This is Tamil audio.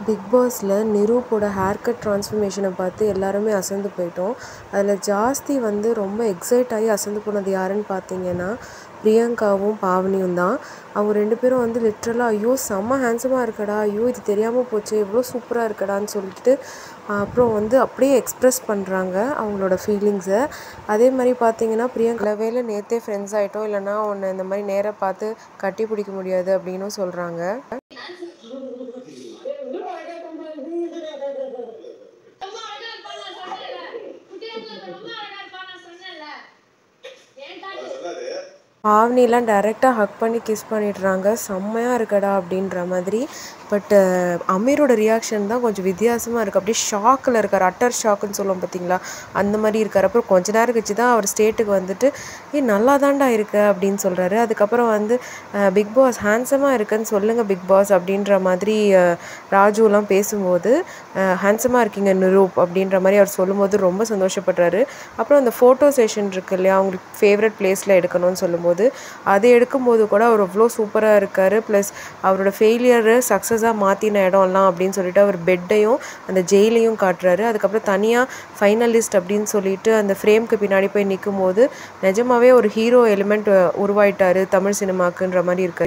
பிக் பாஸில் நிரூப்போட ஹேர் கட் ட்ரான்ஸ்ஃபர்மேஷனை பார்த்து எல்லாருமே அசந்து போயிட்டோம் அதில் ஜாஸ்தி வந்து ரொம்ப எக்ஸைட் ஆகி அசந்து போனது யாருன்னு பார்த்தீங்கன்னா பிரியங்காவும் பாவனியும் தான் அவங்க ரெண்டு பேரும் வந்து லிட்ரலாக ஐயோ செம்ம ஹேண்ட்ஸமாக இருக்கடா ஐயோ இது தெரியாமல் போச்சு எவ்வளோ சூப்பராக இருக்கடான்னு சொல்லிட்டு அப்புறம் வந்து அப்படியே எக்ஸ்ப்ரெஸ் பண்ணுறாங்க அவங்களோட ஃபீலிங்ஸை அதே மாதிரி பார்த்தீங்கன்னா பிரியங்கா வேலை நேற்றே ஃப்ரெண்ட்ஸ் ஆகிட்டோம் இல்லைனா உன்னை இந்த மாதிரி நேராக பார்த்து கட்டி பிடிக்க முடியாது அப்படின்னும் சொல்கிறாங்க ரொம்ப அழகா இருப்பா நான் சொன்னேன்ல குட்டியாங்க ரொம்ப அழகா இருப்பா நான் சொன்னேன்ல ஏன்டா பாவனிலாம் டைரெக்டாக ஹக் பண்ணி கிஸ் பண்ணிடுறாங்க செம்மையாக இருக்கடா அப்படின்ற மாதிரி பட் அமீரோட ரியாக்ஷன் தான் கொஞ்சம் வித்தியாசமாக இருக்குது அப்படியே ஷாக்கில் இருக்கார் அட்டர் ஷாக்குன்னு சொல்லுவோம் பார்த்தீங்களா அந்த மாதிரி இருக்கார் அப்புறம் கொஞ்ச நேரம் கழிச்சு தான் அவர் ஸ்டேட்டுக்கு வந்துட்டு ஏ நல்லா தான்டா இருக்க அப்படின்னு சொல்கிறாரு அதுக்கப்புறம் வந்து பிக் பாஸ் ஹேண்ட்ஸமாக இருக்குன்னு சொல்லுங்கள் பிக் பாஸ் அப்படின்ற மாதிரி அஹ், ராஜுலாம் பேசும்போது ஹேண்ட்ஸமாக இருக்கீங்க நிரூப் அப்படின்ற மாதிரி அவர் சொல்லும்போது ரொம்ப சந்தோஷப்படுறாரு அப்புறம் அந்த ஃபோட்டோ செஷன் இருக்கு இல்லையா அவங்களுக்கு ஃபேவரட் பிளேஸில் எடுக்கணும்னு சொல்லும்போது அது எடுக்கும்போது கூட அவர் அவ்வளோ சூப்பராக இருக்கார் ப்ளஸ் அவரோட ஃபெயிலியரை சக்ஸஸாக மாற்றின இடம்லாம் அப்படின்னு சொல்லிட்டு அவர் பெட்டையும் அந்த ஜெயிலையும் காட்டுறாரு அதுக்கப்புறம் தனியாக ஃபைனலிஸ்ட் அப்படின்னு சொல்லிட்டு அந்த ஃப்ரேம்க்கு பின்னாடி போய் நிற்கும் போது நிஜமாவே ஒரு ஹீரோ எலிமெண்ட் உருவாயிட்டாரு தமிழ் சினிமாக்குன்ற மாதிரி இருக்காரு